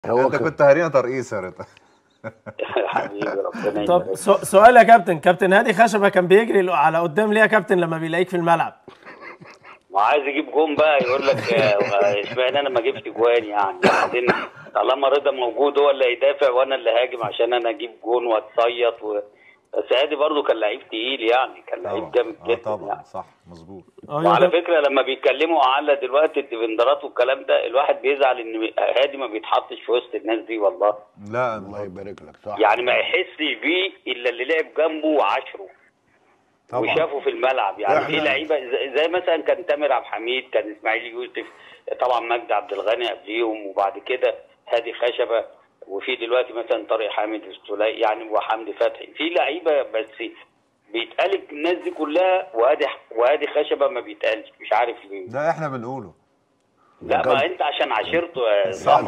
هو انت ك- كنت هارينا ترقيص يا رضا حبيبي ربنا طب يبارك. سو- سؤال يا كابتن كابتن هادي خشبه كان بيجري على قدام ليه يا كابتن لما بيلاقيك في الملعب ما عايز يجيب جون بقى يقول لك آه، اشمعنى انا ما جبت جوان يعني بعدين طالما رضا موجود هو اللي هيدافع وانا اللي هاجم عشان انا اجيب جون واتصيط و... بس هادي برضه كان لعيب تقيل يعني كان لعيب جامد اه جدا طبعا يعني صح مظبوط أيوة وعلى ده- فكره لما بيتكلموا على دلوقتي الديفندرات والكلام ده الواحد بيزعل ان هادي ما بيتحطش في وسط الناس دي والله لا الله يبارك لك صح يعني ما يحسش بيه الا اللي لعب جنبه وعاشره طبعا وشافه في الملعب يعني في إحنا- لعيبه زي- زي مثلا كان تامر عبد الحميد كان اسماعيل يوسف طبعا مجدي عبد الغني قبليهم وبعد كده هادي خشبه وفي دلوقتي مثلا طارق حامد السولي يعني وحمدي فتحي في لعيبه بس بيتقال الناس دي كلها وادي وادي خشبه ما بيتقالش مش عارف ليه ده احنا بنقوله لا ما انت عشان عاشرته يا صح